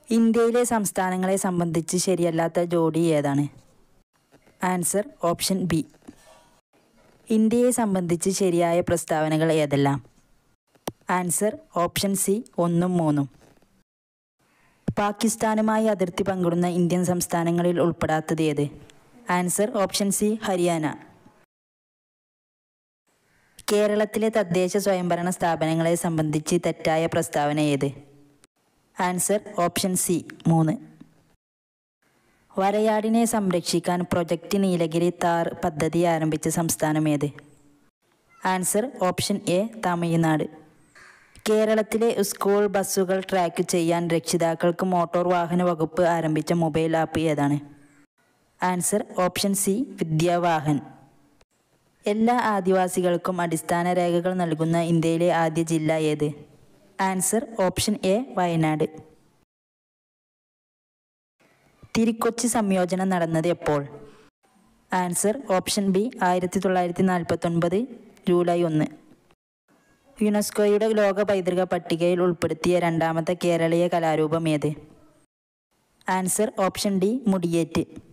ഇന്ത്യയിലെ സംസ്ഥാനങ്ങളെ സംബന്ധിച്ച് ശരിയല്ലാത്ത ജോഡി ഏതാണ് ആൻസർ ഓപ്ഷൻ ബി ഇന്ത്യയെ സംബന്ധിച്ച് ശരിയായ പ്രസ്താവനകൾ ഏതെല്ലാം ആൻസർ ഓപ്ഷൻ സി ഒന്നും മൂന്നും പാകിസ്ഥാനുമായി അതിർത്തി പങ്കിടുന്ന ഇന്ത്യൻ സംസ്ഥാനങ്ങളിൽ ഉൾപ്പെടാത്തത് ഏത് ആൻസർ ഓപ്ഷൻ സി ഹരിയാന കേരളത്തിലെ തദ്ദേശ സ്വയംഭരണ സ്ഥാപനങ്ങളെ സംബന്ധിച്ച് തെറ്റായ പ്രസ്താവന ഏത് ആൻസർ ഓപ്ഷൻ സി മൂന്ന് വരയാടിനെ സംരക്ഷിക്കാൻ പ്രൊജക്റ്റ് നീലഗിരി താർ പദ്ധതി ആരംഭിച്ച സംസ്ഥാനം ഏത് ആൻസർ ഓപ്ഷൻ എ തമിഴ്നാട് കേരളത്തിലെ സ്കൂൾ ബസ്സുകൾ ട്രാക്ക് ചെയ്യാൻ രക്ഷിതാക്കൾക്ക് മോട്ടോർ വാഹന വകുപ്പ് ആരംഭിച്ച മൊബൈൽ ആപ്പ് ഏതാണ് ആൻസർ ഓപ്ഷൻ സി വിദ്യാവാഹൻ എല്ലാ ആദിവാസികൾക്കും അടിസ്ഥാന രേഖകൾ നൽകുന്ന ഇന്ത്യയിലെ ആദ്യ ജില്ല ഏത് answer option A Wayanad Thirukochi സംയോജനം നടന്നത് എപ്പോൾ ആൻസർ ഓപ്ഷൻ ബി ആയിരത്തി തൊള്ളായിരത്തി നാൽപ്പത്തൊൻപത് ജൂലൈ ഒന്ന് യുനെസ്കോയുടെ ലോക പൈതൃക പട്ടികയിൽ ഉൾപ്പെടുത്തിയ രണ്ടാമത്തെ കേരളീയ കലാരൂപം ഏത് ആൻസർ ഓപ്ഷൻ ഡി മുടിയേറ്റ്